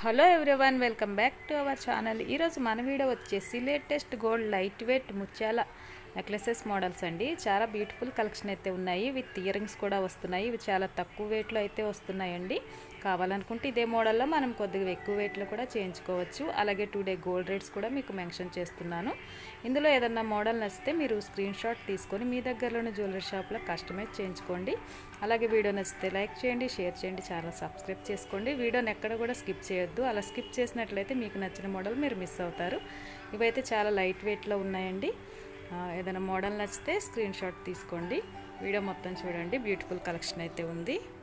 hello everyone welcome back to our channel ఈరోజు మన video వచ్చేసి లేటెస్ట్ గోల్డ్ లైట్ వెయిట్ ముత్యాల నెక్లెసెస్ మోడల్స్ అండి చాలా బ్యూటిఫుల్ కలెక్షన్ అయితే ఉన్నాయి విత్ ఇయర్ రింగ్స్ కూడా వస్తున్నాయి ఇవి చాలా తక్కువ వెయిట్లో అయితే వస్తున్నాయండి కావాలనుకుంటే ఇదే మోడల్లో మనం కొద్దిగా ఎక్కువ వెయిట్లో కూడా చేయించుకోవచ్చు అలాగే టూ డే గోల్డ్ రేట్స్ కూడా మీకు మెన్షన్ చేస్తున్నాను ఇందులో ఏదన్నా మోడల్ నచ్చితే మీరు స్క్రీన్ షాట్ తీసుకొని మీ దగ్గరలోని జ్యువెలరీ షాప్లో కస్టమైజ్ చేయించుకోండి అలాగే వీడియో నచ్చితే లైక్ చేయండి షేర్ చేయండి ఛానల్ సబ్స్క్రైబ్ చేసుకోండి వీడియోని ఎక్కడ కూడా స్కిప్ చేయొద్దు అలా స్కిప్ చేసినట్లయితే మీకు నచ్చిన మోడల్ మీరు మిస్ అవుతారు ఇవైతే చాలా లైట్ వెయిట్లో ఉన్నాయండి ఏదైనా మోడల్ నచ్చితే స్క్రీన్ షాట్ తీసుకోండి వీడియో మొత్తం చూడండి బ్యూటిఫుల్ కలెక్షన్ అయితే ఉంది